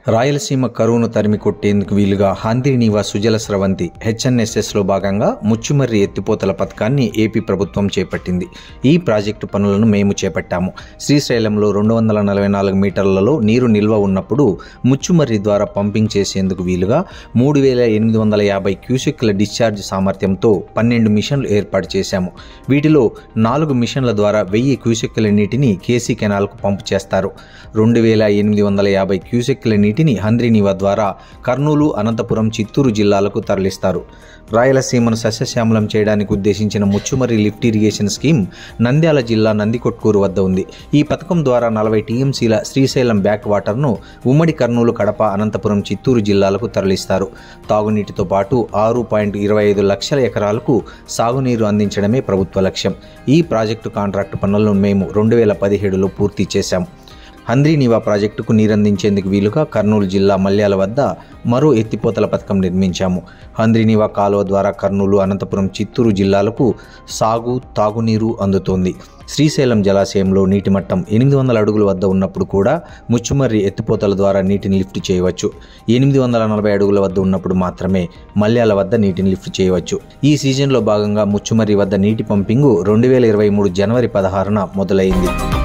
రాయలసీమ కరువును తరిమి కొట్టేందుకు వీలుగా హంద్రీనీవా సుజల స్రవంతి హెచ్ఎన్ఎస్ఎస్లో భాగంగా ముచ్చుమర్రి ఎత్తిపోతల పథకాన్ని ఏపీ ప్రభుత్వం చేపట్టింది ఈ ప్రాజెక్టు పనులను మేము చేపట్టాము శ్రీశైలంలో రెండు వందల నలభై నాలుగు మీటర్లలో నీరు నిల్వ ఉన్నప్పుడు ముచ్చుమర్రి ద్వారా పంపింగ్ చేసేందుకు వీలుగా మూడు వేల ఎనిమిది వందల యాభై క్యూసెక్ల డిశ్చార్జ్ సామర్థ్యంతో పన్నెండు మిషన్లు ఏర్పాటు చేశాము వీటిలో నాలుగు మిషన్ల ద్వారా వెయ్యి క్యూసెక్ల నీటిని కేసీ కెనాల్కు పంపు చేస్తారు రెండు వేల ఎనిమిది వందల యాభై క్యూసెక్ల నీటిని హంద్రీనీవా ద్వారా కర్నూలు అనంతపురం చిత్తూరు జిల్లాలకు తరలిస్తారు రాయలసీమను సస్యశ్యామలం చేయడానికి ఉద్దేశించిన Muchumarri lift irrigation scheme Nandyal జిల్లా నందికొట్కూరు వద్ద ఉంది ఈ పథకం ద్వారా నలభై టీఎంసీల శ్రీశైలం బ్యాక్ వాటర్ను ఉమ్మడి కర్నూలు కడప అనంతపురం చిత్తూరు జిల్లాలకు తరలిస్తారు తాగునీటితో పాటు ఆరు పాయింట్ ఇరవై ఐదు లక్షల ఎకరాలకు సాగునీరు అందించడమే ప్రభుత్వ లక్ష్యం ఈ ప్రాజెక్టు కాంట్రాక్టు పనులను మేము రెండు వేల పదిహేడులో పూర్తి చేశాం హంద్రీనీవా ప్రాజెక్టుకు నీరందించేందుకు వీలుగా కర్నూలు జిల్లా మల్యాల వద్ద మరో ఎత్తిపోతల పథకం నిర్మించాము హంద్రీనీవా కాలువ ద్వారా కర్నూలు అనంతపురం చిత్తూరు జిల్లాలకు సాగు తాగునీరు అందుతోంది శ్రీశైలం జలాశయంలో నీటి మట్టం ఎనిమిది వందల అడుగుల వద్ద ఉన్నప్పుడు కూడా ముచ్చుమర్రి ఎత్తిపోతల ద్వారా నీటిని లిఫ్ట్ చేయవచ్చు ఎనిమిది వందల నలభై అడుగుల వద్ద ఉన్నప్పుడు మాత్రమే మల్యాల వద్ద నీటిని లిఫ్ట్ చేయవచ్చు ఈ సీజన్లో భాగంగా ముచ్చుమర్రి వద్ద నీటి పంపింగు రెండు వేల ఇరవై మూడు జనవరి పదహారున మొదలైంది